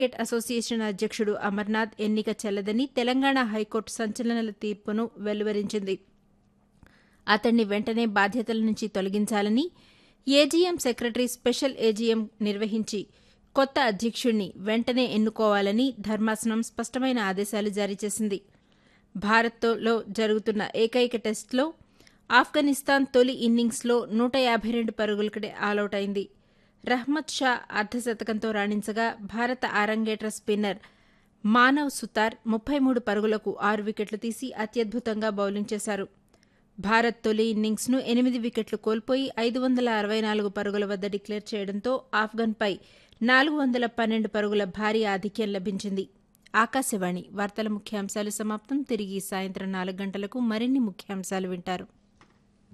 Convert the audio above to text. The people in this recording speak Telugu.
క్రికెట్ అసోసియేషన్ అధ్యక్షుడు అమర్నాథ్ ఎన్నిక చెల్లదని తెలంగాణ హైకోర్టు సంచలన తీర్పును వెలువరించింది అతన్ని వెంటనే బాధ్యతల నుంచి తొలగించాలని ఏజీఎం సెక్రటరీ స్పెషల్ ఏజీఎం నిర్వహించి కొత్త అధ్యక్షుణ్ణి వెంటనే ఎన్నుకోవాలని ధర్మాసనం స్పష్టమైన ఆదేశాలు జారీ చేసింది భారత్లో జరుగుతున్న ఏకైక టెస్టులో ఆఫ్ఘనిస్తాన్ తొలి ఇన్నింగ్స్లో నూట యాభై రెండు పరుగులకడే ఆలౌట్ అయింది రహ్మద్ షా అర్ధశతకంతో రాణించగా భారత ఆరంగేట్ర స్పిన్నర్ మానవ్ సుతార్ ముప్పై మూడు పరుగులకు ఆరు వికెట్లు తీసి అత్యద్భుతంగా బౌలింగ్ చేశారు భారత్ తొలి ఇన్నింగ్స్ను ఎనిమిది వికెట్లు కోల్పోయి ఐదు వందల అరవై నాలుగు పరుగుల వద్ద డిక్లేర్ చేయడంతో ఆఫ్ఘన్పై నాలుగు వందల పన్నెండు పరుగుల భారీ ఆధిక్యం లభించింది ఆకాశవాణి వార్తల ముఖ్యాంశాలు సమాప్తం తిరిగి సాయంత్రం నాలుగు గంటలకు మరిన్ని ముఖ్యాంశాలు వింటారు